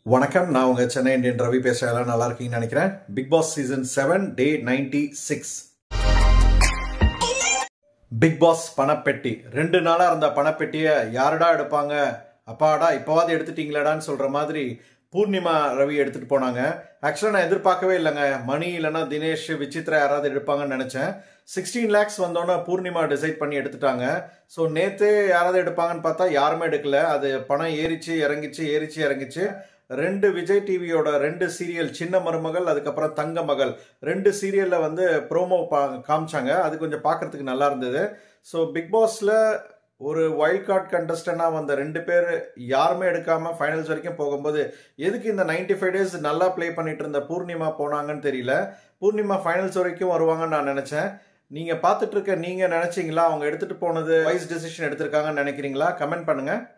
வணக்கம் நான் உங்க சென்னை இந்தியன் ரவி பேசுறேன் எல்லாம் நல்லா இருக்கீங்கன்னு நினைக்கிறேன் Bigg Boss season seven day ninety six Bigg Boss பணப்பெட்டி ரெண்டு நாளா இருந்த பணப்பெட்டியை யாருடா எடுப்பாங்க அப்பாடா இப்போவாது எடுத்துட்டீங்களாடான்னு சொல்ற மாதிரி பூர்ணிமா ரவி எடுத்துட்டு போனாங்க ஆக்சுவலாக நான் எதிர்பார்க்கவே இல்லைங்க மணி இல்லைன்னா தினேஷ் விசித்ரா யாராவது எடுப்பாங்கன்னு நினைச்சேன் சிக்ஸ்டீன் லேக்ஸ் வந்தோன்னே பூர்ணிமா டிசைட் பண்ணி எடுத்துட்டாங்க ஸோ நேத்தே யாராவது எடுப்பாங்கன்னு பார்த்தா யாருமே எடுக்கல அது பணம் ஏறிச்சு இறங்கிச்சு ஏறிச்சு இறங்கிச்சு ரெண்டு விஜய் டிவியோட ரெண்டு சீரியல் சின்ன மருமகள் அதுக்கப்புறம் தங்க மகள் ரெண்டு சீரியல்ல வந்து ப்ரோமோ காமிச்சாங்க அது கொஞ்சம் பார்க்கறதுக்கு நல்லா இருந்தது ஸோ பிக் பாஸ்ல ஒரு வைல்ட் கார்டு கண்டஸ்டண்டாக வந்த ரெண்டு பேர் யாருமே எடுக்காம ஃபைனல்ஸ் வரைக்கும் போகும்போது எதுக்கு இந்த நைன்டி ஃபைவ் டேஸ் நல்லா ப்ளே பண்ணிட்டு இருந்த பூர்ணிமா போனாங்கன்னு தெரியல பூர்ணிமா ஃபைனல்ஸ் வரைக்கும் வருவாங்கன்னு நான் நினைச்சேன் நீங்க பார்த்துட்டு இருக்க நீங்க நினைச்சீங்களா அவங்க எடுத்துட்டு போனது வைஸ் டெசிஷன் எடுத்திருக்காங்கன்னு நினைக்கிறீங்களா கமெண்ட் பண்ணுங்க